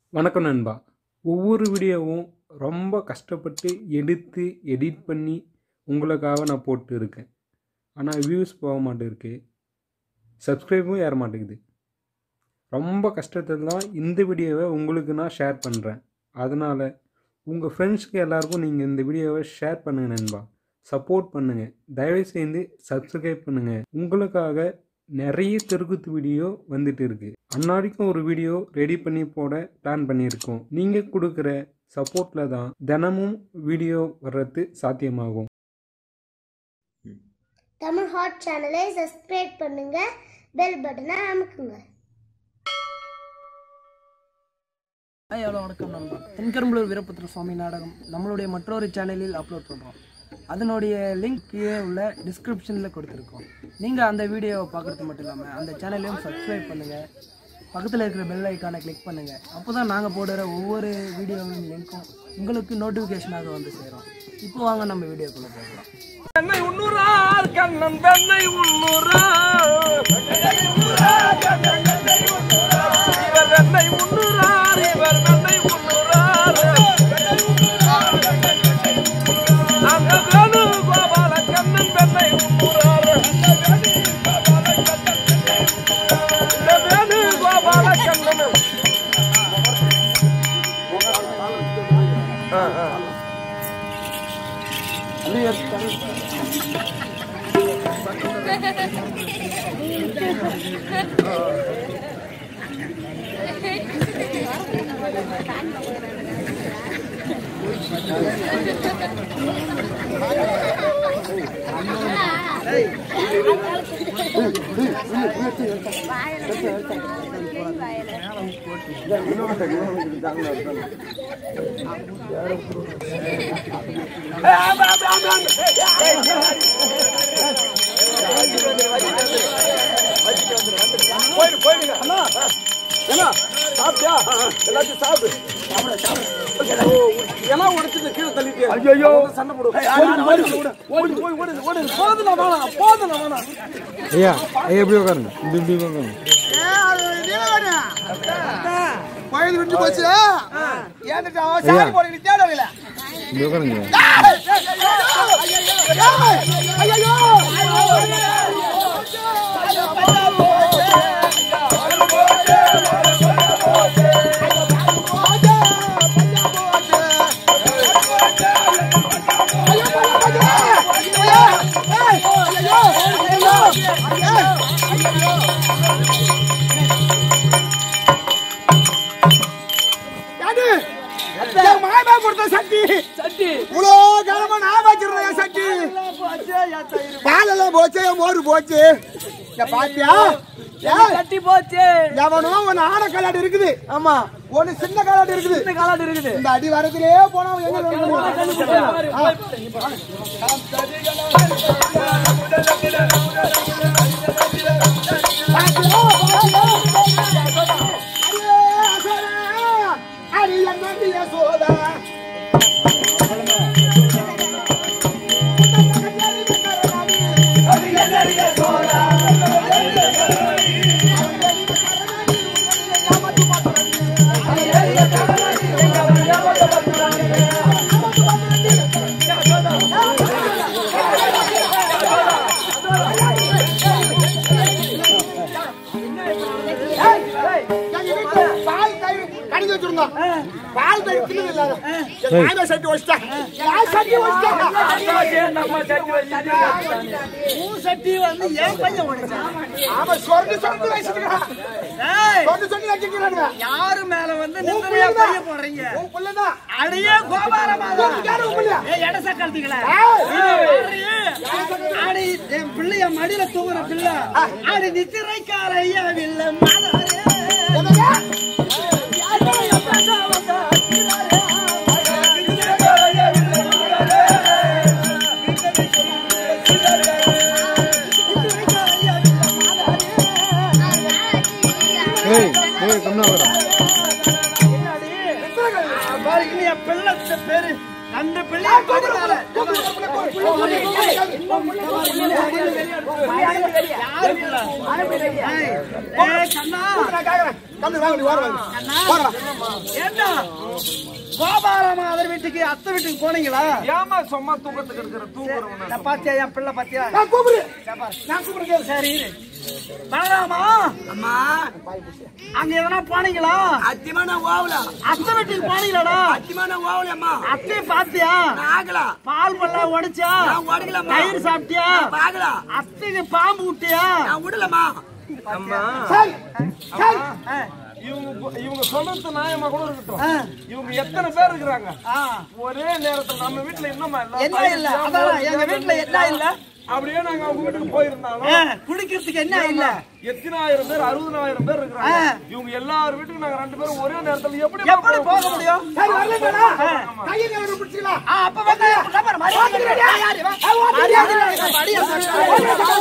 வணக்கம் நண்பா ஒவ்வொரு வீடியோவும் ரொம்ப கஷ்டப்பட்டு எடுத்து எடிட் பண்ணி உங்களுக்காக நான் போட்டு இருக்கேன் ஆனால் வியூஸ் போக மாட்டேருக்கு சப்ஸ்கிரைபும் ஏற மாட்டேங்குது ரொம்ப கஷ்டத்தில் தான் இந்த வீடியோவை உங்களுக்கு நான் ஷேர் பண்ணுறேன் அதனால் உங்கள் ஃப்ரெண்ட்ஸ்க்கு எல்லாருக்கும் நீங்கள் இந்த வீடியோவை ஷேர் பண்ணுங்கள் நண்பா சப்போர்ட் பண்ணுங்கள் தயவு செய்து சப்ஸ்கிரைப் பண்ணுங்கள் உங்களுக்காக நிறைய தெருக்குத்து வீடியோ வந்துட்டு இருக்கு அன்னாடிக்கும் ஒரு வீடியோ ரெடி பண்ணி போட பிளான் பண்ணியிருக்கோம் நீங்கள் கொடுக்குற சப்போர்ட்டில் தான் தினமும் வீடியோ வர்றது சாத்தியமாகும் தமிழ் ஹாட் சேனலை சப்ஸ்கிரைப் பண்ணுங்க பெல் பட்டனை அமுக்குங்க ஹாய் எவ்வளோ வணக்கம் நண்பா தென்கரும்பலூர் வீரபுத்திர சுவாமி நாடகம் நம்மளுடைய மற்றொரு சேனலில் அப்லோட் பண்ணுறோம் அதனுடைய லிங்க் கீழே உள்ள டிஸ்கிரிப்ஷனில் கொடுத்துருக்கோம் நீங்கள் அந்த வீடியோவை பார்க்குறது மட்டும் இல்லாமல் அந்த சேனலையும் சப்ஸ்கிரைப் பண்ணுங்கள் பக்கத்தில் இருக்கிற பெல் ஐக்கானை கிளிக் பண்ணுங்கள் அப்போ தான் நாங்கள் போடுற ஒவ்வொரு வீடியோவின் லிங்க்கும் உங்களுக்கு நோட்டிஃபிகேஷனாக வந்து சேரும் இப்போ வாங்க நம்ம வீடியோக்குள்ளே போகலாம் பெண்ணை உண்ணுறார் கண்ணன் பெண்ணை உண்ணுறார் இவர் பெண்ணை உண்ணுறார் இவர் பெண்ணை உண்ணுறார் அந்த வேணு கோபால கண்ணன் பெண்ணை உண்ணுறார் இந்த வேணு கோபால கண்ணன் ஆ ஆ போயிடு போயிடுங்க அண்ணா ஏன்னா சாப்பிட்டியா எல்லாத்தையும் சாப்பிடு எல்லாம் உடைச்சிட்டு கீழே தள்ளிட்டு ஐயோ சண்டை போடு ஓடி போய் ஓடு ஓடு போதும் நான் வேணாம் போதும் நான் வேணாம் ஐயா ஐயா எப்படி உட்காருங்க இப்படி இப்படி உட்காருங்க கோயில் விட்டு போச்சு ஏன்டா சாரி போடுங்க தேடவில்லை இப்படி உட்காருங்க மாயமா கொடுத்த சக்தி சட்டி இவ்வளோ காலமா நான் வச்சிருந்தேன் சக்தி பாலெல்லாம் போச்சு மோரு போச்சு இங்க பாத்தியா ஏய், சட்டி போச்சு எவனோ ஒன்னு ஆன காலாடு இருக்குது ஆமா ஒன்னு சின்ன காலாடு இருக்குது இந்த காலாட்டு இருக்குது இந்த அடி வரத்திலே போனா எங்க வந்து அடி என்ன சோதா எங்க வீட்டுல பால் தயிர் கடிஞ்சு வச்சிருந்தோம் பால் தயிர் தின்னு இல்லாத நானே சட்டி வச்சிட்டேன் நான் சட்டி வச்சிட்டேன் சட்டி வந்து ஏன் பையன் உடைச்சான் அவன் சொர்ணி சொர்ணி வச்சிருக்கான் சொர்ணி சொர்ணி வச்சிருக்கானுங்க யாரு மேல வந்து உன் நிம்மதியா புள்ளதான். பைய போடுறீங்க உன் புள்ளதான் அடையே கோபாரமா உன் யாரு உன் புள்ள ஏய் எடசா கழட்டிக்கல ஏய். ஆடி என் பிள்ளைய மடியில தூங்குற பிள்ளை ஆடி நித்திரைக்கார ஐயா வில்ல மாதாரே என்னங்க? ஏய் ஏய் கம்னா உட்காரு பாருங்க என் பிள்ளை பேரு ரெண்டு பிள்ளைய படிக்காத ஏய் கண்ணா கம்மி வாங்க நீ ஓர வாங்க ஓர வா என்ன கோபாலமா அவர் வீட்டுக்கு அத்தை வீட்டுக்கு போனீங்களா ஏமா சும்மா தூக்கத்துக்கு இருக்கிற தூங்குறவன பாத்தியா என் பிள்ளை பாத்தியா நான் கூப்பிடு நான் கூப்பிடுறேன் சரி இரு. பலராமா அம்மா அங்க எதனா போனீங்களா அத்தியமா நான் ஓவல அத்தை வீட்டுக்கு போனீங்களாடா அத்தியமா நான் ஓவலம்மா அத்தையை பாத்தியா ஆகல பால் பல்லாம் உடைச்சா நான் உடைக்கலம்மா. தயிர் சாப்பிட்டியா பாகல அத்தைக்கு பாம்பு விட்டியா நான் விடலம்மா அம்மா சரி சரி ஆ, இவங்க இவங்க சொல்றது நியாயமா கூட இருக்கட்டும் ஆ. இவங்க எத்தனை பேர் இருக்கிறாங்க ஆ. ஒரே நேரத்துல நம்ம வீட்டுல என்னமா இல்ல என்ன இல்ல அதான் எங்க வீட்டுல என்ன இல்ல அப்படியே நாங்க அவங்க வீட்டுக்கு போயிருந்தாலும் ஆ, குடிக்கிறதுக்கு என்ன இல்ல எத்தனாயிரம் பேர் அறுபதாயிரம் பேர் இருக்கிறாங்க ஆ. இவங்க எல்லார் வீட்டுக்கு நாங்க ரெண்டு பேரும் ஒரே நேரத்துல எப்படி எப்படி போக முடியும் சரி வரலடா கையை கலர பிடிச்சிக்கலாம் ஆ, அப்ப வந்து நம்பர் மரியாதை இல்ல. யாரு இவன்? மரியாதை இல்ல. மரியாதை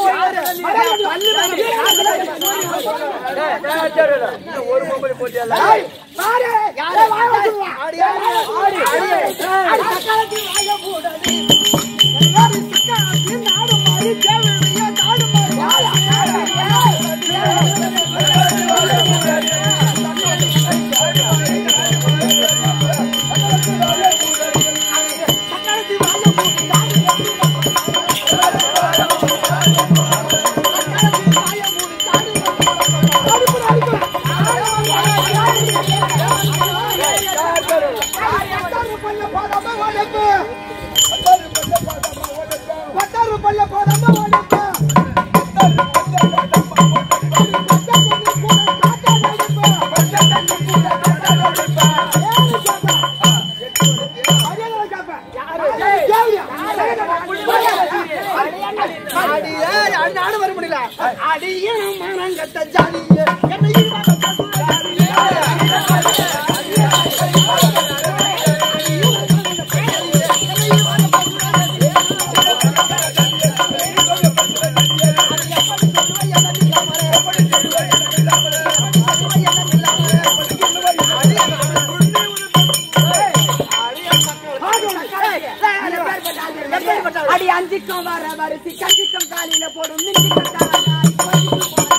ஒரு மொபைல் போட்டியா ஏய் பாரு யாரே வாய வச்சிருவா ஆடி ஆடி ஆடி தக்காளத்தி வாய போடாதே எல்லாரும் சிக்காத்தி நாடு மாறி தேவையா நாடு மாறி தக்காளத்தி வாய போட்டு நாடு பத்தாறு பல்ல போடாம ஓடிப்பா நாடு வர முடியல அடியும் மனங்கட்ட ஜாலியே என்ன அடி அஞ்சிக்கும் வர வரிசை கஞ்சிக்கும் காலில போடும் மிஞ்சிக்கும்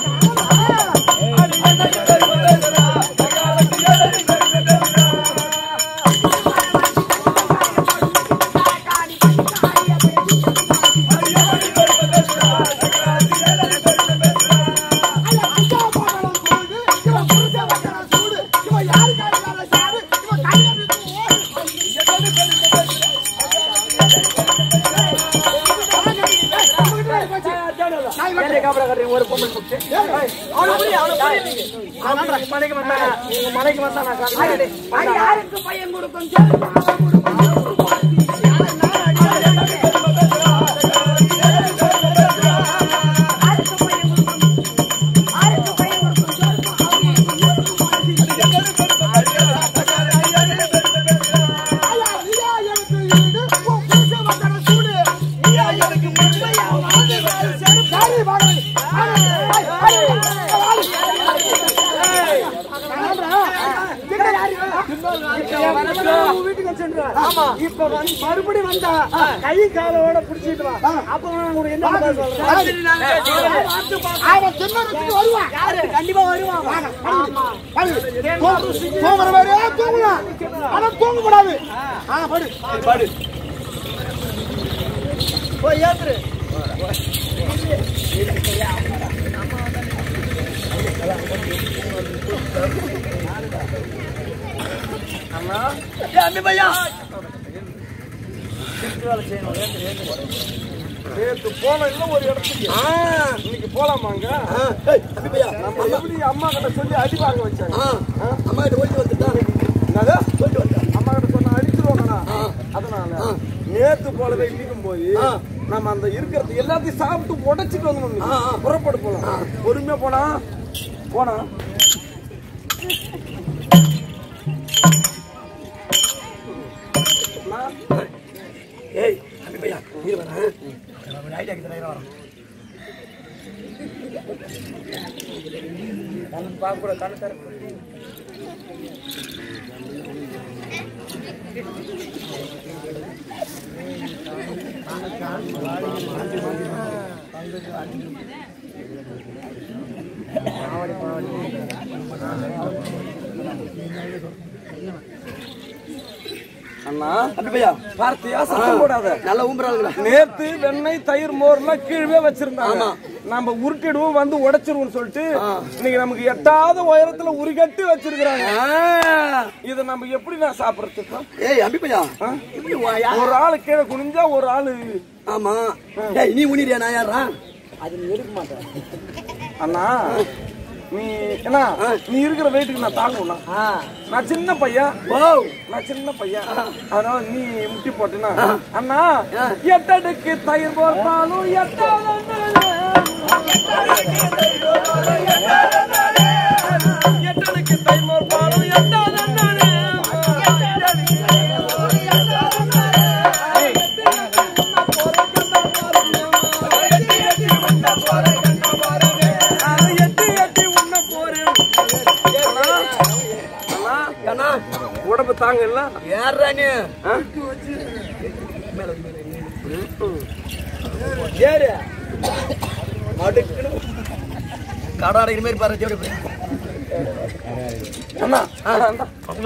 ஒரு பொம்பளை கூப்பிட்டு மலைக்கு வந்தா உங்க மலைக்கு வந்தா நான் காட்டுறேன். யாருக்கு பையன் கொடுக்கும் சொல்லு வீட்டுக்கு சென்று இப்ப வந்து மறுபடியும் வந்தா கை காலோட புடிச்சிட்டு வா அப்ப நான் உங்களுக்கு என்ன பதில் சொல்றேன் வருவான் கண்டிப்பா வருவான் தூங்குற மாதிரியே தூங்கலாம் ஆனா தூங்க கூடாது ஆ படு படு போய் ஏத்துரு நேத்து போன இல்ல ஒரு இடத்துக்கு இன்னைக்கு போலாமாங்க நம்ம எப்படி அம்மா கிட்ட சொல்லி அடி வாங்க வச்சாங்க அம்மா கிட்ட ஓடி வந்துட்டான் என்னது? அம்மா கிட்ட சொன்ன அடிச்சிருவாங்கண்ணா அதனால நேத்து போலவே இன்னைக்கும் போய் நம்ம அந்த இருக்கிறது எல்லாத்தையும் சாப்பிட்டு உடைச்சிட்டு வந்துடணும் புறப்பட்டு போலாம் பொறுமையா போனா போனா ஏய் அபி பையா இரு வரேன் ஒரு ஐடியா கிட்ட வரேன் அண்ணா அப்படியா பார்த்தியா சத்தம் போடாத நல்ல ஊம்புறாங்களா நேத்து வெண்ணெய் தயிர் மோர்லாம் கீழே வச்சிருந்தாங்க நம்ம உருட்டிடுவோம் வந்து உடைச்சிருவோம் சொல்லிட்டு இன்னைக்கு நமக்கு எட்டாவது உயரத்துல உருகட்டி வச்சிருக்கிறாங்க இத நம்ம எப்படி நான் சாப்பிடறதுக்கு ஏய் அம்பிப்பையா இப்படி வா, யா- ஒரு ஆளு கீழே குனிஞ்சா ஒரு ஆளு ஆமா ஏய் நீ உனிரியா நான் யாரா அண்ணா நீ என்ன நீ இருக்கிற வெயிட்டுக்கு நான் தாங்கணும் நான் சின்ன பையன் ஓ நான் சின்ன பையன் அதனால நீ முட்டி போட்டினா அண்ணா எட்டடுக்கு தயிர் போட்டாலும் எட்டடுக்கு தயிர் போட்டாலும் எட்டி எட்டி உண்ண போறேன் அண்ணா கண்ணா உடம்பு தாங்க இல்ல ஏறா நீ ஏறு அடுக்குன்னு கடாட இது மாதிரி பாரு எப்படி அண்ணா அண்ணா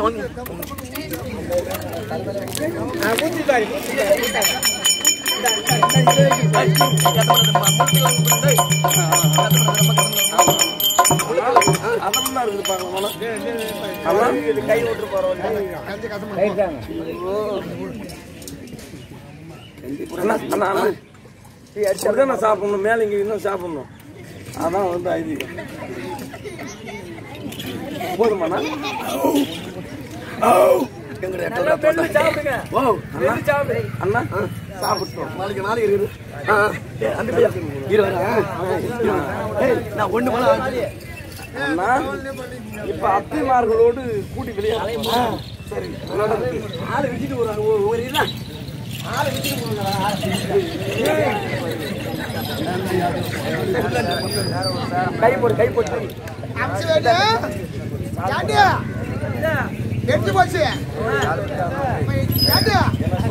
அதெல்லாம் இருக்குது பாருங்க அண்ணா இது கை விட்டு போறோம் அண்ணா அண்ணா அண்ணா அப்படிதான் நான் சாப்பிடணும் மேல இங்க இன்னும் சாப்பிடணும் அதான் வந்து ஐதீகம் போதுமாண்ணா எங்கட எட்டரை போட்டா ஓ அண்ணா அண்ணா சாப்பிட்டோம் நாளைக்கு நாளைக்கு இருக்குது ஆ, ஏய், அந்த பையா இரு வரேன். ஏய், நான் ஒண்ணு போல அண்ணா இப்ப அத்திமார்களோடு கூட்டி விளையாட சரி ஆளை விட்டுட்டு ஒரு ஒரு- ஒரு இதா கை போடு கை போட்டு எடுத்து போச்சு ஏண்டு?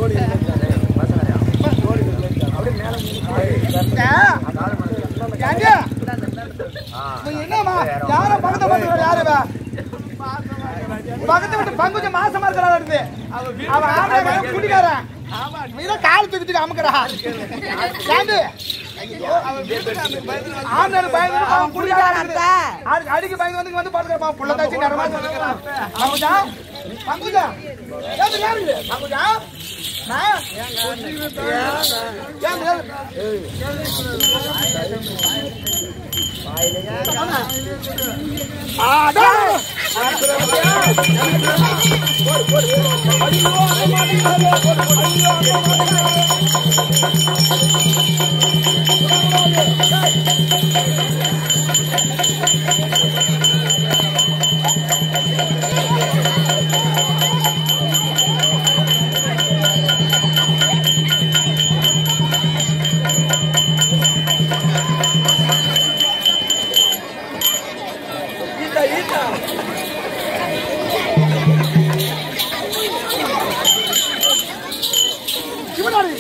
ஏண்டு? நீ என்னம்மா யார பக்கத்து பக்கத்துல யாரு இவ? பக்கத்து வீட்டு பங்குச்சு மாசமா இருக்கிறா இருந்து அவன் ஆம்பளை குடிக்காரன் நீதான் கால் தூக்கிட்டு அமுக்கடா ஏண்டு? ஆம்பளை பயந்து அவன் குடிக்காரன் அடி- அடிக்கு பயந்து வந்து இங்க வந்து பாத்துக்கிறப்பா புள்ள தாச்சி நேரமா பங்குஜா பங்குஜா ஏது யாரு இது? பங்குஜா நான்? ஏன் ஏன்? ஆடா! சிவனாரி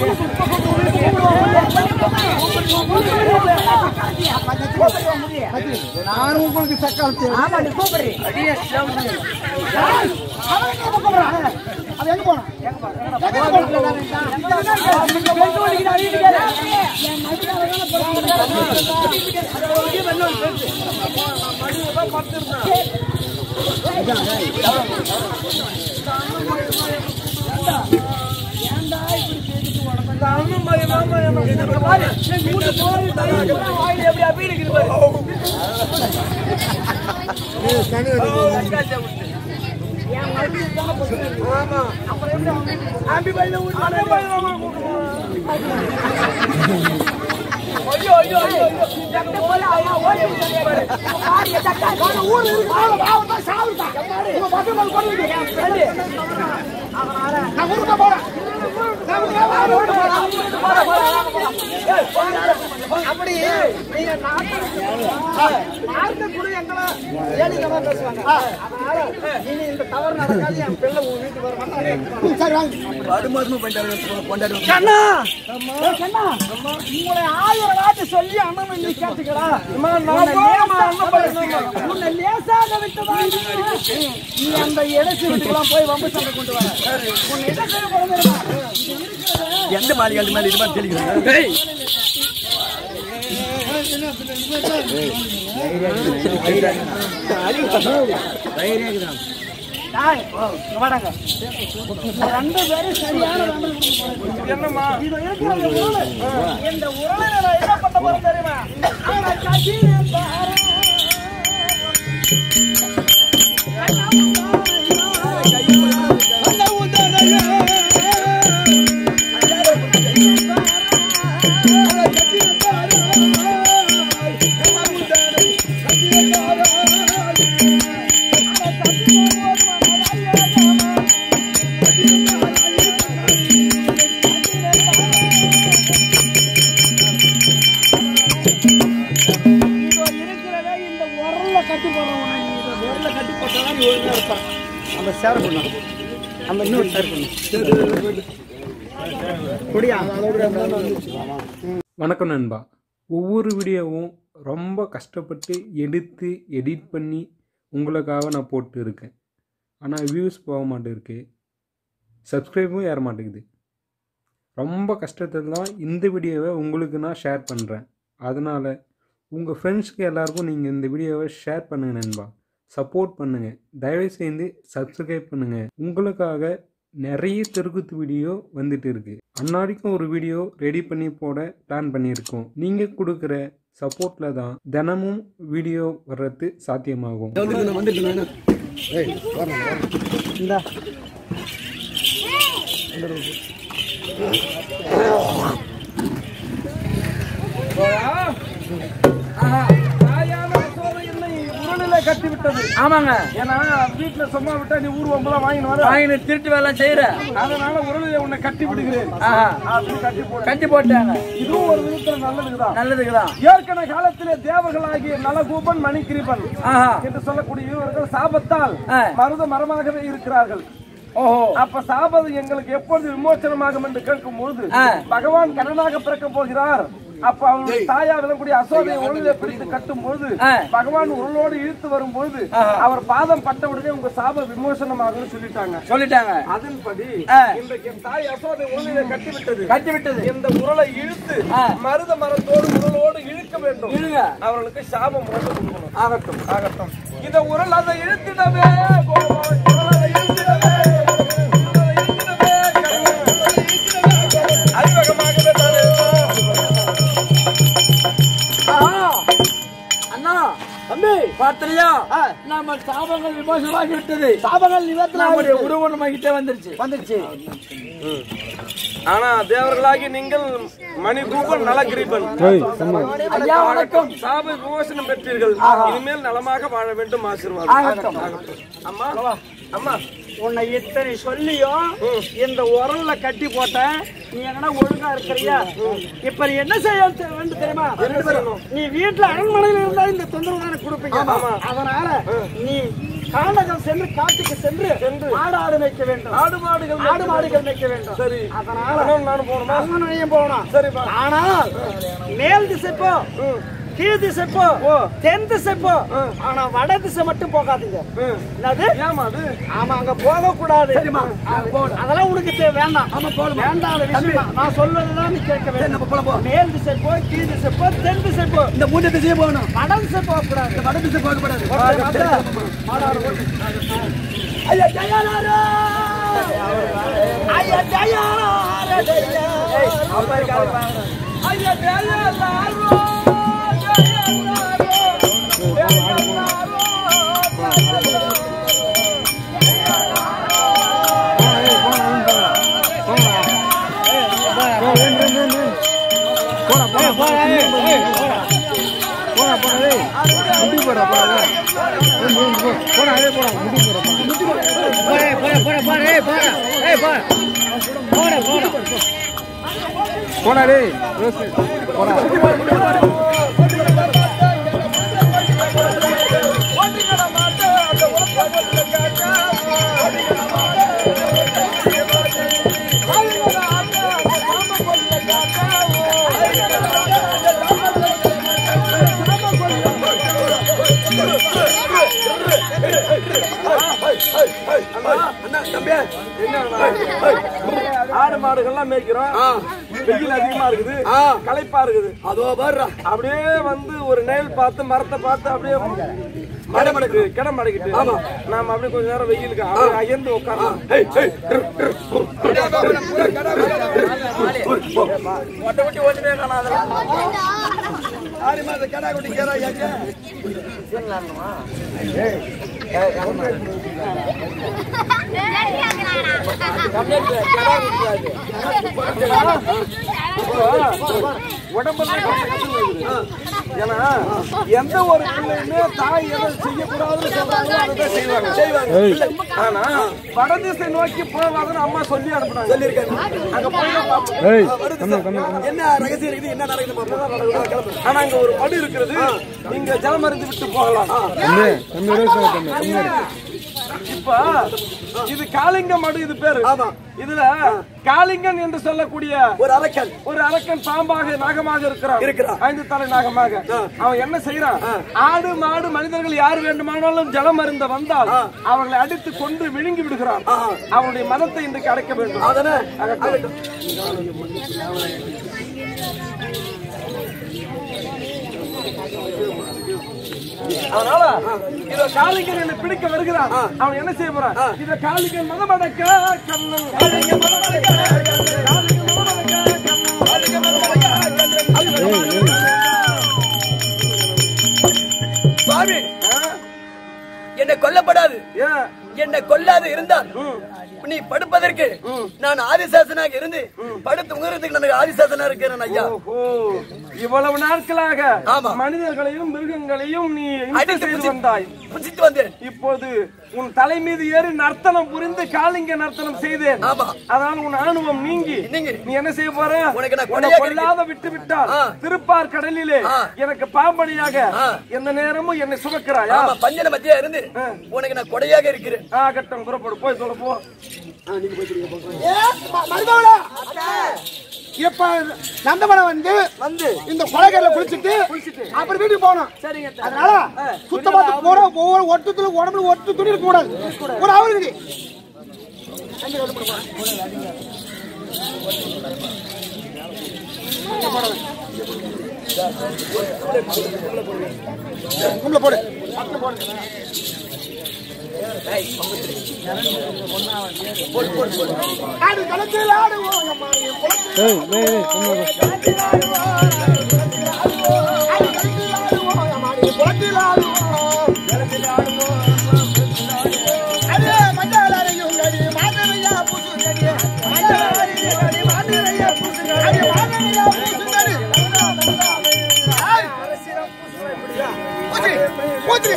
நானும் உங்களுக்கு சக்காலத்து ஆமா நீ கூப்பிடுறீ அவன் என்ன கூப்பிடுறான் அது எங்க போனான் எப்படி அப்படி இருக்குது பாரு ஐயோ ஐயோ ஐயோ எங்க போல அம்மா ஓடி வந்து பாரு பாரு எதக்கா ஒரு ஊர் இருக்கு அவன் அவன் தான் சாவுடா உங்க பக்கம் மேல கொண்டு வந்து நான் ஊருக்கு போறேன் நான் ஊருக்கு அப்படி நீங்க நாட்டு கூட எங்களை ஏழிகமா பேசுவாங்க அதனால இனி இந்த தவறு நடக்காது என் பிள்ளை உங்க வீட்டுக்கு வர மாட்டாங்க சரி வாங்க அடுமாதமா பண்ணிட்டு கொண்டாடுவோம் கண்ணா ஏய் கண்ணா உங்களை ஆயிரம் வாட்டி சொல்லி அண்ணன் நீ கேட்டுக்கடா உன்னை லேசாக விட்டுதான் நீ அந்த இடைச்சு வீட்டுக்கெல்லாம் போய் வம்பு சண்டை கொண்டு வர உன்னை இடத்துல குழந்தை எந்த மாளிகை மேல இது மாதிரி தெளிக்கிறாங்க டாய், இங்க வாடாங்க. ரெண்டு பேரும் சரியான என்னம்மா இது இருக்கிற இந்த உருளை. இந்த உருளை நான் என்ன பண்ண போறேன் தெரியுமா ஆனா கட்டிலே பாரு. இதோ இருக்கிறதே இந்த உரல்ல கட்டி போடுறவன் நீ இதை உரல்ல கட்டி போட்டதான் நீ ஒழுங்கா இருப்பான் அந்த சேர் பண்ணு அந்த இன்னொரு சேர் பண்ணு குடியா வணக்கம் நண்பா ஒவ்வொரு வீடியோவும் ரொம்ப கஷ்டப்பட்டு எடுத்து எடிட் பண்ணி உங்களுக்காக நான் போட்டு இருக்கேன் ஆனால் வியூஸ் போக மாட்டேருக்கு சப்ஸ்கிரைபும் ஏற மாட்டேங்குது ரொம்ப கஷ்டத்தில் தான் இந்த வீடியோவை உங்களுக்கு நான் ஷேர் பண்ணுறேன் அதனால் உங்கள் ஃப்ரெண்ட்ஸ்க்கு எல்லாருக்கும் நீங்கள் இந்த வீடியோவை ஷேர் பண்ணுங்கள் நண்பா சப்போர்ட் பண்ணுங்கள் தயவு செய்து சப்ஸ்கிரைப் பண்ணுங்கள் உங்களுக்காக நிறைய தெருக்குத்து வீடியோ வந்துட்டு இருக்கு அன்னாடிக்கும் ஒரு வீடியோ ரெடி பண்ணி போட பிளான் பண்ணியிருக்கோம் நீங்கள் கொடுக்குற சப்போர்ட்டில் தான் தினமும் வீடியோ வர்றது சாத்தியமாகும் வந்துட்டு நானு உருளில கட்டி விட்டது ஆமாங்க ஏன்னா வீட்டுல சும்மா விட்டா நீ ஊர் வம்பலாம் வாங்கிட்டு வர வாங்கின திருட்டு வேலை செய்யற அதனால உருளில உன்னை கட்டி விடுகிறேன் ஆஹா. அப்படின்னு கட்டி போடு கட்டி போட்டாங்க இதுவும் ஒரு விதத்துல நல்லதுக்குதான் நல்லதுக்குதான் ஏற்கனவே காலத்திலே தேவர்களாகிய நலகூபன் மணிக்கிரிபன் ஆஹா என்று சொல்லக்கூடிய இவர்கள் சாபத்தால் ஆ. மருத மரமாகவே இருக்கிறார்கள் ஓஹோ அப்ப சாபது எங்களுக்கு எப்பொழுது விமோச்சனமாகும் என்று கேட்கும் பொழுது ஆ. பகவான் கடனாக பிறக்க போகிறார் அப்ப அவருடைய தாயா விடக்கூடிய அசோதையை ஒளியில பிடித்து கட்டும் பொழுது ஆ. பகவான் உருளோடு இழுத்து வரும் பொழுது ஆஹா. அவர் பாதம் பட்ட உடனே உங்க சாப விமோசனமாகும்னு சொல்லிட்டாங்க சொல்லிட்டாங்க அதன்படி ஆ. இன்றைக்கு என் தாய் அசோதை ஒளியில கட்டி விட்டது கட்டி விட்டது இந்த உருளை இழுத்து ஆ. மருத மரத்தோடு உருளோடு இழுக்க வேண்டும் இருங்க அவர்களுக்கு சாபம் மட்டும் கொடுக்கணும் ஆகட்டும் ஆகட்டும் இந்த உரல் அதை இழுத்திடவே கோபம், உரல் அதை இழுத்திடவே, உரல் அதை இழுத்திடவே, கருணை, உரல் அதை இழுத்திடவே, அறிவகமாகவே தானே. ஆஹா அண்ணா தம்பி பார்த்தலையா நம்ம சாபங்கள் விமோசனமாகி விட்டது சாபங்கள் நிவர்த்தனை நம்முடைய உருவனமாகிட்டே வந்துருச்சு வந்துருச்சு ஆனா தேவர்களாகி நீங்கள் மணிகூபன் நலகிரிபன் ஐயா வணக்கம் சாப விமோசனம் பெற்றீர்கள் இனிமேல் நலமாக வாழ வேண்டும் ஆசீர்வாதம் ஆகட்டும். அம்மா அம்மா உன்னை இத்தனை சொல்லியும் இந்த உரல்ல கட்டி போட்டேன் நீ எங்கன்னா ஒழுங்கா இருக்கிறியா இப்ப நீ என்ன செய்ய வேண்டும் தெரியுமா நீ வீட்டுல அரண்மனையில இருந்தா இந்த தொந்தரவு தானே கொடுப்பீங்க அதனால நீ காண்டகம் சென்று காட்டுக்கு சென்று சென்று. ஆடு ஆடு மேய்க்க வேண்டும் ஆடு மாடுகள் ஆடு மாடுகள் மேய்க்க வேண்டும் சரி அதனால நானும் நானும் போகணுமா அண்ணனையும் போகணும் சரிப்பா ஆனால் மேல் திசை போ கீழ் திசை போ தென் திசை போ ஆனா வட திசை மட்டும் போகாதீங்க என்னது ஏமா அது ஆமா அங்க போக கூடாது அதெல்லாம் உனக்கு தே- வேண்டாம் ஆமா போகணும் வேண்டாம் விஷயம் நான் சொல்றதுதான் நீ கேட்க வேண்டும் மேல் திசை போ கீழ் திசை போ தென் திசை போ இந்த மூணு திசையே போகணும் வட திசை போக கூடாது வட திசை போகக்கூடாது மாடாடு ஓட்டு. ஐயா ஜெயலாரா ஐயா ஜெயலாரா ஜெயா. ஐயா ஜெயலாரோ போடா போடா டேய் முடி போடா போடா போடா அதே போடா முடி போடா போடா டேய் ரோஸ் போடா ஆடு மாடுகள்லாம் மேய்க்கிறோம் வெயில் அதிகமா இருக்குது களைப்பா இருக்குது அதோ பாரு அப்படியே வந்து ஒரு நெல் பார்த்து மரத்தை பார்த்து அப்படியே மடமடக்கு கிட மடக்கிட்டு ஆமா நாம அப்படியே கொஞ்ச நேரம் வெயிலுக்கு அப்படியே அயர்ந்து உட்காரலாம் ஒட்ட விட்டு ஓட்டுமே காணாத ஆறு மாத கடா குட்டி கேரா யாக்க உடம்பெல்லாம் கச கசன்னு இருக்குது. ஏன்னா எந்த ஒரு பிள்ளையுமே தாய் எதை செய்யக்கூடாதுன்னு சொல்றாங்களோ அதை தான் செய்வாங்க செய்வாங்க ஆனா வடதிசை நோக்கி போகாதுன்னு அம்மா சொல்லி அனுப்புனாங்க சொல்லியிருக்காங்க அங்க போய் தான் பார்ப்போம். ஏய் வருது கம்மி சார். கம்மி கம்மி என்ன ரகசியம் இருக்குது என்ன நடக்குது பாப்போம். கிளம்பு. ஆனா இங்க ஒரு படு இருக்கிறது நீங்க ஜலமறிந்து விட்டு போகலாம் தம்பி தம்பி ரோஸ் தம்பி கம்மி இப்ப இது காளிங்க மடு இது பேரு ஆமா. இதுல காளிங்கன் என்று சொல்லக்கூடிய ஒரு அரக்கன் ஒரு அரக்கன் பாம்பாக நாகமாக இருக்கிறான் இருக்கிறான். ஐந்து தலை நாகமாக அவன் என்ன செய்யறான் ஆடு மாடு மனிதர்கள் யார் வேண்டுமானாலும் ஜலம் அருந்த வந்தால் அவர்களை அடித்து கொண்டு விழுங்கி விடுகிறான் அவனுடைய மதத்தை இன்றைக்கு அடைக்க வேண்டும் அதனே அகற்றும். அதனால இத காளிங்கன் என்னை பிடிக்க வருகிறான் அவன் என்ன செய்ய போறான் இத காளிங்கன் மதமடக்க கண்ணன் காளிங்கன் மதமடக்க கண்ணன். காளிங்கன் மதமடக்க கண்ணன். காளிங்கன் மதமடக்க கண்ணன். சுவாமி என்னை கொல்லப்படாது ஏன் என்னை கொல்லாது இருந்தால் நீ படுப்பதற்கு நான் ஆதிசாசனாக இருந்து படுத்து உங்கறதுக்கு எனக்கு ஆதிசாசனா இருக்கிறேன் ஐயா ஓஹோ இவ்வளவு நாட்களாக ஆமா. மனிதர்களையும் மிருகங்களையும் நீ இம்சை அடித்து செய்து புசி- வந்தாய் புசித்து வந்தேன் இப்போது உன் தலை மீது ஏறி நர்த்தனம் புரிந்து காளிங்க நர்த்தனம் செய்தேன் ஆமா. அதனால் உன் ஆணுவம் நீங்கி நீங்கி. நீ என்ன செய்ய போற உனக்கு நான் உன்னை கொடையாக கொல்லாத விட்டு விட்டால் ஆ. திருப்பார் கடலிலே ஆ. எனக்கு பாம்படியாக ஆ. எந்த நேரமும் என்னை சுமக்கிறாயா ஆமா பஞ்சன மத்தியா இருந்து உனக்கு நான் கொடையாக இருக்கிறேன் ஆகட்டும் புறப்படு போய் சொல்ல போ மருமகளா இப்ப நந்தவனம் வந்து வந்து இந்த கொலைகரில் குளிச்சுட்டு அப்புறம் வீட்டுக்கு போகணும் சரிங்க அதனால சுத்தமா போற ஒவ்வொரு ஒட்டத்துல உடம்புல ஒட்டு துணி இருக்க கூடாது ஒரு அவரு இருக்குது கும்பல போடு ஆடு களத்தில் ஆடுவோம் அம்மா, என் குலத்தில் ஏய் டேய் டேய் கம்மி ஆடு களத்தில் ஆடுவோம் அம்மா, என் குலத்தில் ஆடுவோம். அடே, மஞ்சள் அரையும் அடி, மாதரையா பூசுங்கடி. மஞ்சள் அரையும் அடி, மாதரையா பூசுங்கடி. அடி, மாதரையா பூசுங்கடி. ஆய். பூச்சு, பூச்சு.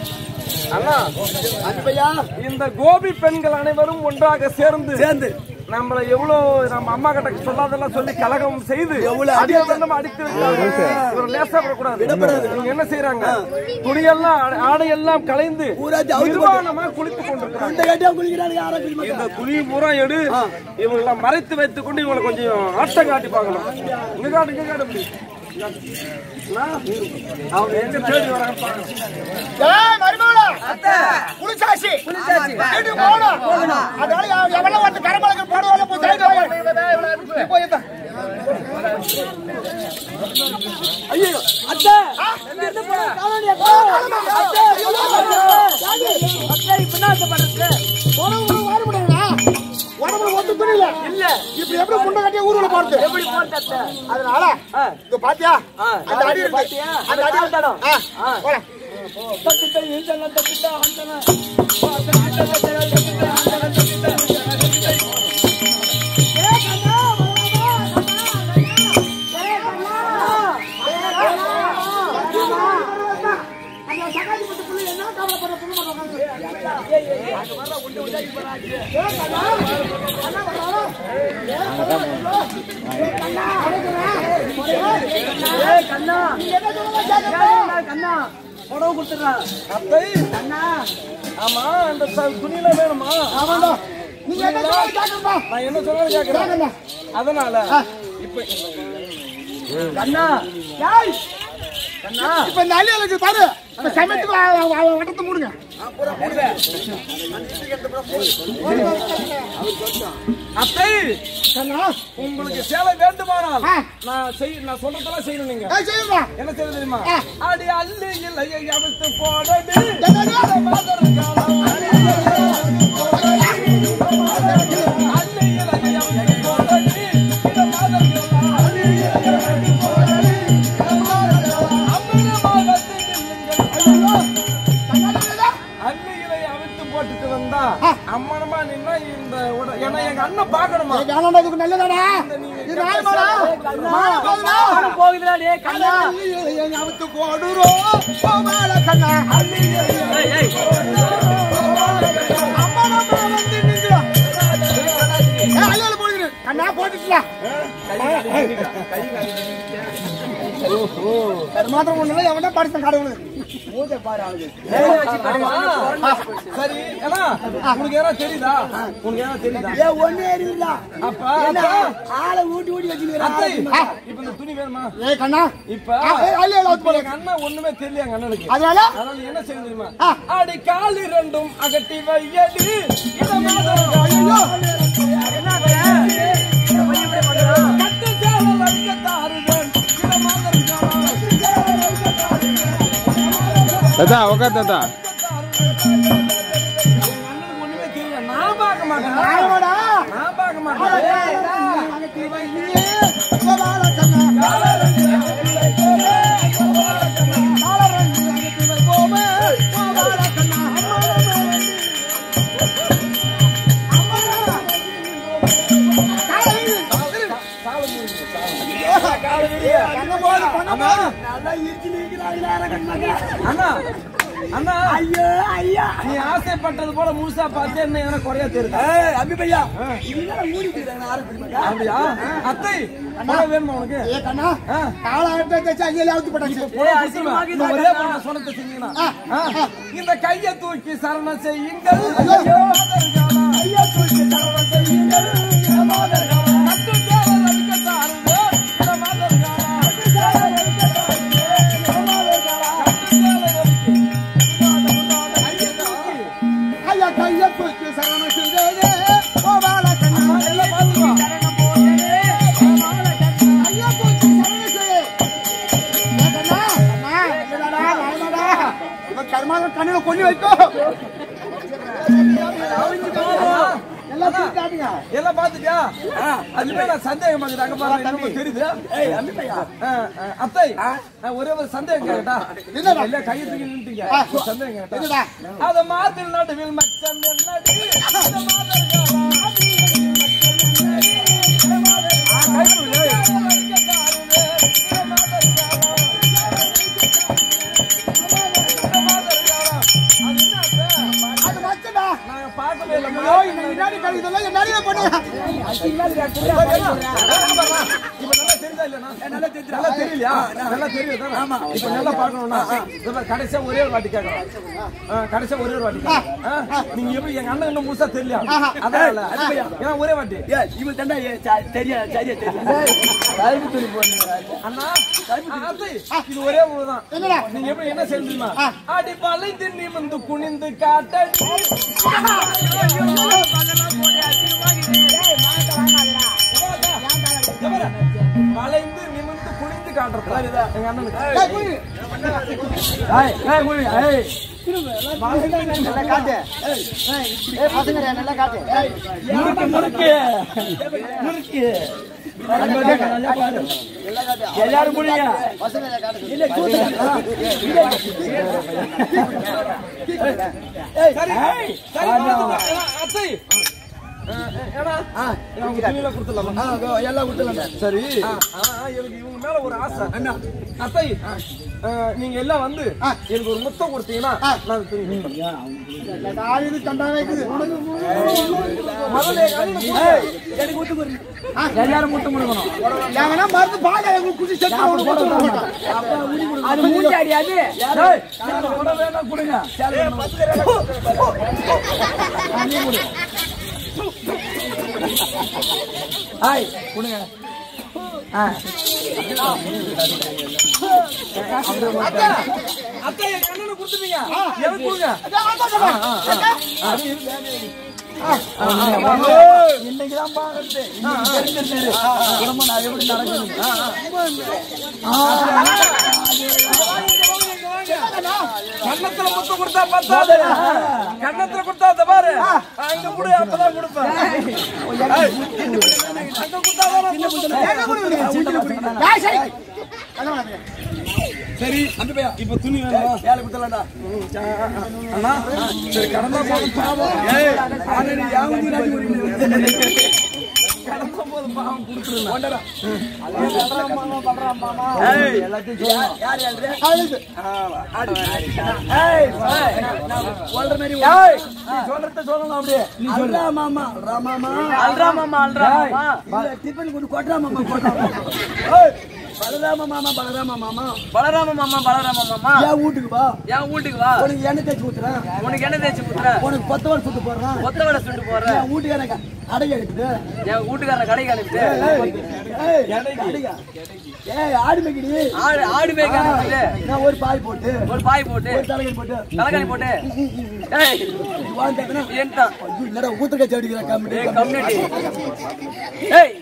அண்ணா அன்பையா இந்த கோபி பெண்கள் அனைவரும் ஒன்றாக சேர்ந்து சேர்ந்து நம்மள எவ்வளவு நம்ம அம்மா கிட்ட சொல்லாதெல்லாம் சொல்லி கலகம் செய்து அடியே நம்ம அடித்து வைக்கிறாங்க. இவர் லேசா விடக்கூடாது இவங்க என்ன செய்யறாங்க துணியெல்லாம் ஆடை- ஆடையெல்லாம் கலைந்து ஊராட்சி அவுத்து நிர்வாணமா குளித்துக் கொண்டிருக்கிறாங்க இந்த கட்டியா குளிக்கிறாங்க யாரும் குளிக்க இந்த துணி பூரா எடு இவங்களை மறைத்து வைத்துக் கொண்டு இவங்களை கொஞ்சம் ஆட்டம் காட்டி பார்க்கலாம் இங்க காட்டு இங்க காட்டு இப்படி. நான் அவங்க எங்க தேடி வராங்க பாருங்க. ஏய் மருமகளா புலிசாசி புலிசாசி வீட்டுக்கு போகணும் அதனால எவ- எவனோ ஒருத்தன் கரமளக்கு போடுவாங்க போய் சைடு வாங்க போய் எத்தா ஐயோ அத்தை எங்க இருந்து போற காலனியா அத்தை அத்தை இப்ப என்ன அத்தை பண்றது உடம்புல வாட முடியாதா உடம்புல ஒத்து துணியில இல்ல இப்ப எப்படி முண்டை கட்டிய ஊருல போறது எப்படி போறது அத்தை அதனால இது பாத்தியா அந்த அடி இருக்கு பாத்தியா? அந்த அடி அந்த கால் தடம். ஆ போடா தப்பிட்ட இந்தன தப்பிட்ட அந்தன அந்தன அந்தன அந்தன தப்பிட்ட ஏய் கண்ணா ஏய் கண்ணா உணவு கொடுத்துறான் அத்தை ஆமா அந்த ச- துணியில வேணுமா ஆமாண்டா நீங்க என்ன சொல்றது கேக்குறா நான் என்ன சொல்றது கேக்குறேன் அதனால இப்ப கண்ணா ஏய் கண்ணா இப்ப இந்த அள்ளி இருக்கு பாரு இந்த சமயத்துக்கு வ- வ- வ- வட்டத்தை மூடுங்க அத்தை கண்ணா உங்களுக்கு சேலை வேண்டுமானால் ஆ. நான் செய் நான் சொல்றதெல்லாம் செய்யணும் நீங்க ஏய் செய்யுமா என்ன செய்ய தெரியுமா ஆ. அடி அள்ளி இல்லையை அவிழ்த்து போடடி என்னது? மாதர் காலம் அள்ளி இல்லையை அவிழ்த்து போடடி இந்த மாதர் காலம் அள்ளி இல்லையை அவிழ்த்து போடடி இந்த மாதர் காலம் அமிர்தமாகத்தில் நில்லுங்கள். ஐயோ! அள்ளி இலையை அவிழ்த்து போட்டுட்டு வந்தா அம்மனமா நின்னா இந்த உட- ஏன்னா எங்க அண்ணன் பாக்கணுமா ஏய், வேணாம்டா, இதுக்கு நல்லதாடா இது நியாயமாடா மாலை போகுதா? போகுதுடா டேய் கண்ணா அள்ளி இலையை அவிழ்த்து போடுறோம் கோபால கண்ணா அள்ளி இலையை ஏய் ஏய் அம்மா நம்ம வந்து நின்றா ஏய் அள்ளி இலை போடுங்க கண்ணா போட்டுட்டா மாத்திரம் ஒண்ணுல எவனா படிச்ச கடவுள் மூஞ்ச பாரு ஆளுங்க ஆமா. சரி ஏன்னா உனக்கு ஏன்னா தெரியுதா உனக்கு ஏன்னா தெரியுதா ஏ ஒண்ணே எரியுதுடா அப்ப என்ன அப்ப, ஆளை ஊட்டி ஊட்டி அத்தை, வச்சுக்கிறான் இப்ப இந்த துணி வேணுமா ஏய் கண்ணா இப்ப ஆ, ஏய், அள்ளி இலை அவுத்து இப்ப போடு எங்க அண்ணன் ஒண்ணுமே தெரியல எங்க அண்ணனுக்கு அதனால அதனால நீ என்ன செய்ய தெரியுமா ஆ. அடி கால் இரண்டும் அகட்டி வையடி இந்த மாதம் ஐயோ கட்டு சேவல் அடிக்க தாருதன் இந்த மாதம் தாத்தா உக்கார் தாத்தா ஒண்ணுமே தெரியல நான் பார்க்க மாட்டேன் ஆமாடா நான் பார்க்க மாட்டேன் கோபால கண்ணா அண்ணா அண்ணா அண்ணா ஐயோ ஐயா நீ ஆசைப்பட்டது போல முழுசா பார்த்து என்ன எதனா குறையா தெரியுது ஏய் அம்பி பையா இதெல்லாம் மூடிட்டு இருக்காங்க ஆரம்பிச்சு அப்படியா அத்தை பணம் வேணுமா உனக்கு ஏ கண்ணா காலை எடுத்து வச்சு அங்கேயே அவுத்து போட்டாச்சு பணம் கொடுத்துருவேன். இந்த ஒரே பணம் சொன்னதை செஞ்சீங்கன்னா ஆ. இந்த கையை தூக்கி சரணம் செய்யுங்கள் ஐயோ ஐயா தூக்கி சரணம் செய்யுங்கள் இந்த மாதர் காலம். கட்டு சேவல் அடிக்க தாருங்க. இந்த மாதர் காலம். கட்டு சேவல் அடிக்க தாருங்க. இந்த மாதர் காலம். கட்டு சேவல் அடிக்க. கையை தூக்கி. ஐயா கையை தூக்கி சரணம் செய்தேனே கோபால கண்ணா எல்லாம் பாத்துக்கோ. ஐயா தூக்கி சரணம் செய் ஏ கண்ணா கண்ணா என்னடா வாயனடா இவன் கர்மாவை கண்ணில கொண்டு வைக்கோ எல்லாம் தூக்கி காட்டுங்க எல்லாம் பாத்துட்டியா அதுவே நான் சந்தேகமா இருக்குது அங்க பாரு என்னமோ தெரியுது ஏய் அம்பி பையா ஆ, ஆ, அத்தை நான் ஒரே ஒரு சந்தேகம் கேட்டா என்னடா? இல்ல கையை தூக்கி நின்னுட்டீங்க ஆ. ஒரு சந்தேகம் கேட்டா என்னடா? அத மார்பில் நடுவில் மச்சம் என்னடி அந்த மாதர் காலம். இந்த மாதர் காலம். கை தூக்கு. அடிக்க தாருவே. இந்த மாதர் காலம். இந்த மாதர் காலம். அது என்ன அத்தை? அது மச்சடா நாங்க பார்க்கவே இல்லை ஐயோ இந்த வினாடி கழிதெல்லாம் என்னடியே பண்ணுங்க இப்ப நல்லா தெரியுதா இல்லையா? நல்லா தெரியுதா? நல்லா தெரியலையா? நல்லா தெரியுது தானே? இப்ப நல்லா பார்க்கணும்னா, இப்ப கடைசியா ஒரே ஒரு வாட்டி கேட்கறோம். ஆ, கடைசியா ஒரே ஒரு வாட்டி கேட்கறோம். ஆ, நீங்க எப்படி எங்க அண்ணன் இன்னும் முழுசா தெரியலையா? அதனால, ஏன்னா ஒரே வாட்டி ஏய், இவன் தண்டா ஏ, ச- சரியா சரியா தெரியும் அண்ணா ஆ, அத்தை, இது ஒரே ஒண்ணுதான். நீங்க எப்படி என்ன செய்ய தெரியுமா? அடி வளைந்து நிமிர்ந்து குனிந்து காட்டடி. எவரு? வளைந்து நிமிர்ந்து குனிந்து காட்டுறது எங்க அண்ணனுக்கு ஏய், ஏய், குனி, ஏய். முறுக்கு, முறுக்கு. முறுக்கு. எல்லாரும் முடியுங்க சரி சரி அத்தை ஏன்னா இவங்க துணியில கொடுத்துடலாமா எல்லாம் விட்டுலாம் சரி ஆனா எனக்கு இவங்க மேல ஒரு ஆசை என்ன அத்தை ஆ, நீங்க எல்லாம் வந்து எனக்கு ஒரு முத்தம் கொடுத்தீங்கன்னா நான் துணி முதல்ல எங்க அண்ணனுக்கு ஏய், எனக்கு முத்தம் கொடு. எல்லாரும் முத்தம் கொடுக்கணும் அது மூஞ்சி அடியாது ஏய், சேலை கூட வேணா கொடுங்க சேலை வேணா. ஆய் கொடுங்க ஆ. அக்கா, அக்கா, என் கண்ணனை கொடுத்துட்டீங்க. எனக்கு கொடுங்க. இன்னைக்குதான் பாக்குறது. இன்னைக்கு தெரிஞ்சிருச்சு. குடும்பம் நான் எப்படி நடக்குதுன்னு. கன்னத்துல முத்தம் கொடுத்தா பத்தாது கன்னத்துல கொடுத்தா அந்த பாரு அங்க கொடு அப்பதான் கொடுப்பேன் ஏய், அங்க கொடுத்தாதான் நான் கொடுப்பேன். சரி அந்த பையா இப்ப துணி வேணுமா வேலை கொடுத்தலாம்டா அண்ணா சரி கடந்தா போதும் பாவம் ஏய் ஆல்ரெடி யாவது ராஜி வரீங்க கடந்தா போதும் பாவம் கொடுத்துருங்க ஏய் எல்லாத்தையும் யார் யார் ஏய் நான் சொல்ற மாதிரி ஏய், நீ சொல்றத சொல்லணும் அப்படியே நீ சொல்றா மாமா ரா மாமா அல்ரா மாமா அல்ரா மாமா இல்ல டிஃபன் கொண்டு கொட்றா மாமா கொட்றா மாமா ஏய் பலராம மாமா பலராம மாமா பலராம மாமா பலராம மாமா என் வீட்டுக்கு வா என் வீட்டுக்கு வா உனக்கு எண்ணெய் தேய்ச்சி ஊத்துறேன் உனக்கு என்ன தேய்ச்சி குத்துற உனக்கு பத்து வருஷம் சுட்டு போடுறான் ஒத்த வடை சுட்டு போடுற என் வீட்டுக்காரங்க அடை எடுக்குது என் வீட்டுக்காரன் கடைக்கு அனுப்பிட்டு ஏய் அடையா ஏய் ஆடு மேய்க்கிடி ஆடு ஆடு மேய்க்க அனுப்பிட்டு நான் ஒரு பாய் போட்டு ஒரு பாய் போட்டு ஒரு தலைகை போட்டு தலைகாணி போட்டு ஏய் வாழ்ந்தேன்னா என்ன இல்லடா ஊத்துக்கச்சி அடிக்கிற கம்பெனி ஏய் கம்யூனிட்டி ஏய்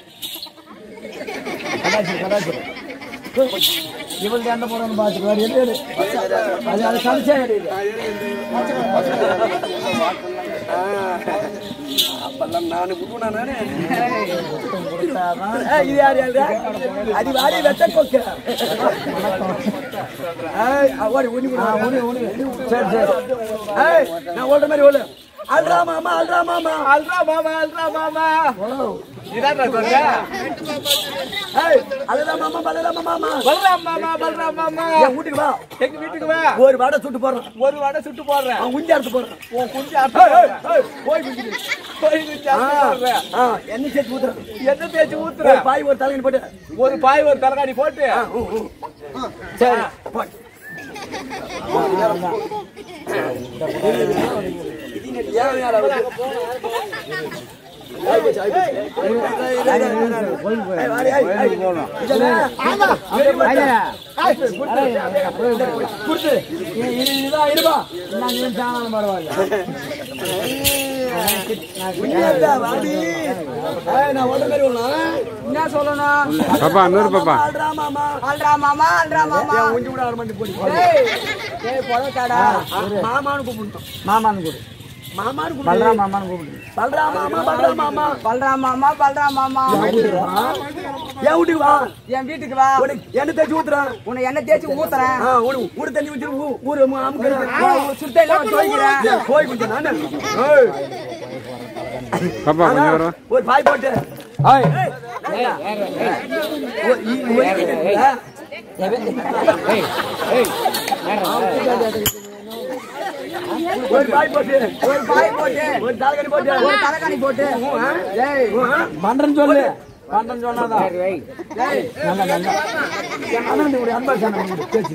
இவன் என்ன போறான்னு பாத்துக்குவாரு எடு எடு அது அது கழிச்சா எடு அப்பெல்லாம் நானு குருவனா நானே ஏய், இது யார் யாரு அது வாரி வெட்ட கொக்க ஏய் ஓடி ஓடி ஓடி ஓடி சரி சரி ஏய் நான் ஓடுற மாதிரி ஓடு அல்ரா மாமா அல்ரா மாமா அல்ரா மாமா அல்ரா மாமா இதான் சொல்ற ஏய் அல்ரா மாமா பலராம மாமா பல்ராம் மாமா பல்ராம் மாமா என் வீட்டுக்கு வா எங்க வீட்டுக்கு வா ஒரு வடை சுட்டு போடுறேன் ஒரு வடை சுட்டு போடுறேன் அவன் குஞ்சு அறுத்து போடுறேன் உன் குஞ்சு அறுத்து போய் குஞ்சு போய் குஞ்சு அறுத்து போடுறேன் ஆ எண்ணெய் சேர்த்து ஊத்துறேன் என்ன தேய்ச்சி ஒரு ஊத்துற பாய் ஒரு தலைவன் போட்டு ஒரு பாய் ஒரு தலைகாணி போட்டு சரி போய் என்ன சொல்லணும் பாப்பா இன்னொரு பாப்பா அல்ரா மாமா அல்ரா மாமா ஏய் ஏய் பொழக்காடா மாமான்னு கூப்பிடணும் மாமான்னு கொடு மாமான்னு கூப்பிடு பல்ரா மாமான்னு கூப்பிடு பல்ரா மாமா பல்ரா மாமா பல்ரா மாமா பல்ரா மாமா என் வீட்டுக்கு வா என் வீட்டுக்கு வா உனக்கு எண்ணெய் தேய்ச்சி ஊத்துறேன் உன்னை எண்ணெய் தேய்ச்சி ஊத்துறேன் ஆ, ஊரு ஊரு தண்ணி வச்சு ஊரு அமுக்கிறேன் சுத்த எல்லாம் துவைக்கிறேன் போய் கொஞ்சம் நானு ஏய், பாப்பா கொஞ்சம் வரும் ஒரு பாய் போட்டு ஏய், ஒரு- இ- ஒரு கிட்ட இருக்குல்ல? ஒரு பாய் போட்டு ஒரு பாய் போட்டு ஒரு தலைக்கணி போட்டு ஒரு தலைகாணி போட்டு ஏய் பண்றேன்னு சொல்லு பண்றேன்னு சொன்னாதான் ஏய் நல்ல நல்ல என் அண்ணன் இப்படி அன்பா சேனல் இப்படி பேச்சு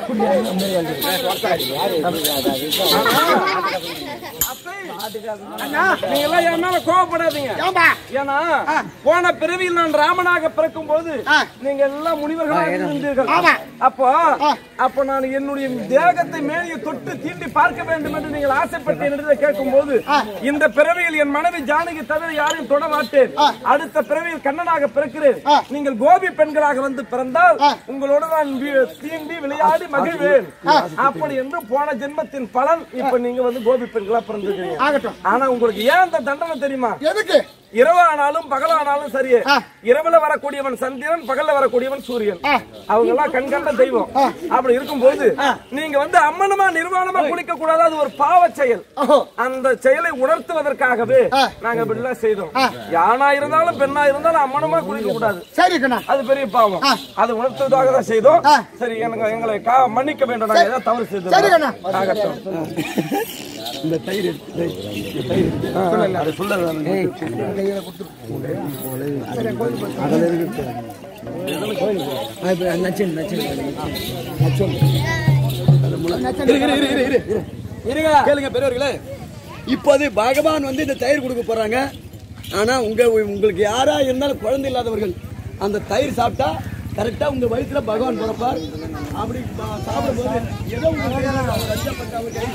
நீங்க எல்லாம் என் மேல கோவப்படாதீங்க ஏம்பா ஏன்னா போன பிறவியில் நான் ராமனாக பிறக்கும் போது நீங்க எல்லாம் முனிவர்களாக இருந்தீர்கள் ஆமா. அப்போ அப்போ நான் என்னுடைய தேகத்தை மேலே தொட்டு தீண்டி பார்க்க வேண்டும் என்று நீங்கள் ஆசைப்பட்டு என்னிடத்தில் கேட்கும் போது இந்த பிறவியில் என் மனைவி ஜானகி தவிர யாரையும் தொட மாட்டேன் அடுத்த பிறவியில் கண்ணனாக பிறக்கிறேன் நீங்கள் கோபி பெண்களாக வந்து பிறந்தால் உங்களோட நான் வி- தீண்டி விளையாடி மகிழ்வேன் அப்படி என்று போன ஜென்மத்தின் பலன் இப்ப நீங்க வந்து கோபி பெண்களா பிறந்திருக்கீங்க ஆகட்டும் ஆனா உங்களுக்கு ஏன் அந்த தண்டனை தெரியுமா எதுக்கு இரவானாலும் பகலானாலும் சரியே இரவுல வரக்கூடியவன் சந்திரன் பகல்ல வரக்கூடியவன் சூரியன் அவங்க எல்லாம் கண்கண்ட தெய்வம் அப்படி இருக்கும்போது நீங்க வந்து அம்மனமா நிர்வாணமா குளிக்க கூடாது அது ஒரு பாவ செயல் அந்த செயலை உணர்த்துவதற்காகவே நாங்க இப்படி எல்லாம் செய்தோம் யானா இருந்தாலும் பெண்ணா இருந்தாலும் அம்மனமா குளிக்க கூடாது சரி கண்ணா அது பெரிய பாவம் அது உணர்த்துவதாக தான் செய்தோம் சரி எனக்கு எங்களை கா- மன்னிக்க வேண்டும் நாங்க ஏதாவது தவறு சரி செய்தோம் கண்ணா ஆகட்டும் இந்த தயிர் எடுத்து, தயிர். தயிர் எடுத்து. ஆ, அது சொல்லல இருங்க கேளுங்க பெரியவர்களே இப்போது பகவான் வந்து இந்த தயிர் கொடுக்க போறாங்க ஆனா உங்க உங்களுக்கு யாரா இருந்தாலும் குழந்தை இல்லாதவர்கள் அந்த தயிர் சாப்பிட்டா கரெக்டா உங்க வயிற்றுல பகவான் பிறப்பார் அப்படி பா- சாப்பிடும்போது ஏதோ உங்களுக்கு கஷ்டப்பட்ட ஒரு கை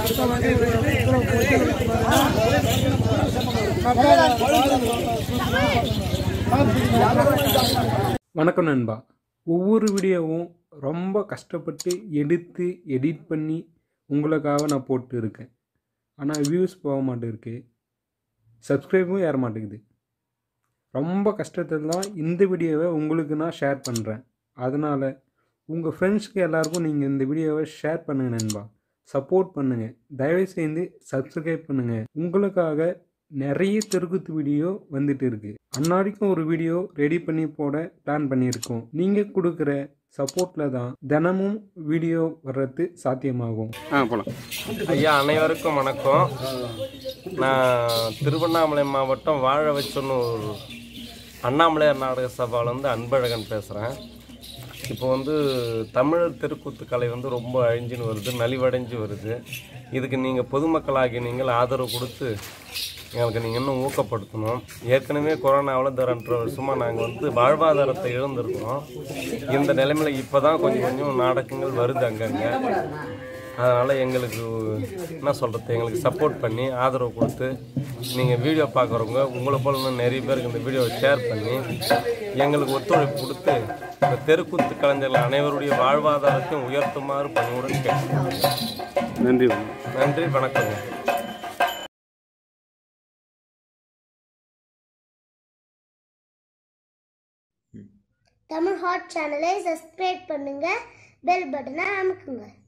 வணக்கம் நண்பா ஒவ்வொரு வீடியோவும் ரொம்ப கஷ்டப்பட்டு எடுத்து எடிட் பண்ணி உங்களுக்காக நான் போட்டு இருக்கேன் ஆனால் வியூஸ் போக மாட்டேருக்கு சப்ஸ்கிரைபும் ஏற மாட்டேங்குது ரொம்ப கஷ்டத்தில் தான் இந்த வீடியோவை உங்களுக்கு நான் ஷேர் பண்ணுறேன் அதனால் உங்கள் ஃப்ரெண்ட்ஸ்க்கு எல்லாருக்கும் நீங்கள் இந்த வீடியோவை ஷேர் பண்ணுங்கள் நண்பா சப்போர்ட் பண்ணுங்கள் தயவு செய்து சப்ஸ்கிரைப் பண்ணுங்கள் உங்களுக்காக நிறைய தெருக்குத்து வீடியோ வந்துட்டு இருக்கு அன்னாடிக்கும் ஒரு வீடியோ ரெடி பண்ணி போட பிளான் பண்ணியிருக்கோம் நீங்கள் கொடுக்குற சப்போர்ட்டில் தான் தினமும் வீடியோ வர்றது சாத்தியமாகும் ஐயா அனைவருக்கும் வணக்கம் நான் திருவண்ணாமலை மாவட்டம் வாழ வச்சொன்னு ஒரு அண்ணாமலையார் நாடக சபாவிலேருந்து அன்பழகன் பேசுகிறேன் இப்போ வந்து தமிழர் தெருக்கூத்து கலை வந்து ரொம்ப அழிஞ்சுன்னு வருது நலிவடைஞ்சு வருது இதுக்கு நீங்கள் பொதுமக்களாகி நீங்கள் ஆதரவு கொடுத்து எங்களுக்கு நீங்கள் இன்னும் ஊக்கப்படுத்தணும் ஏற்கனவே கொரோனாவில் இந்த ரெண்டரை வருஷமாக நாங்கள் வந்து வாழ்வாதாரத்தை இழந்திருக்கிறோம் இந்த நிலைமையில் இப்போ தான் கொஞ்சம் கொஞ்சம் நாடகங்கள் வருது அங்கங்கே அதனால் எங்களுக்கு என்ன சொல்கிறது எங்களுக்கு சப்போர்ட் பண்ணி ஆதரவு கொடுத்து நீங்கள் வீடியோ பார்க்குறவங்க உங்களை போல இன்னும் நிறைய பேருக்கு இந்த வீடியோவை ஷேர் பண்ணி எங்களுக்கு ஒத்துழைப்பு கொடுத்து இந்த தெருக்கூத்து கலைஞர்கள் அனைவருடைய வாழ்வாதாரத்தையும் உயர்த்துமாறு பணிவுடன் கேட்கிறேன் நன்றி நன்றி வணக்கங்க தமிழ் ஹாட் சேனலை சப்ஸ்கிரைப் பண்ணுங்க பெல் பட்டனை அமுக்குங்க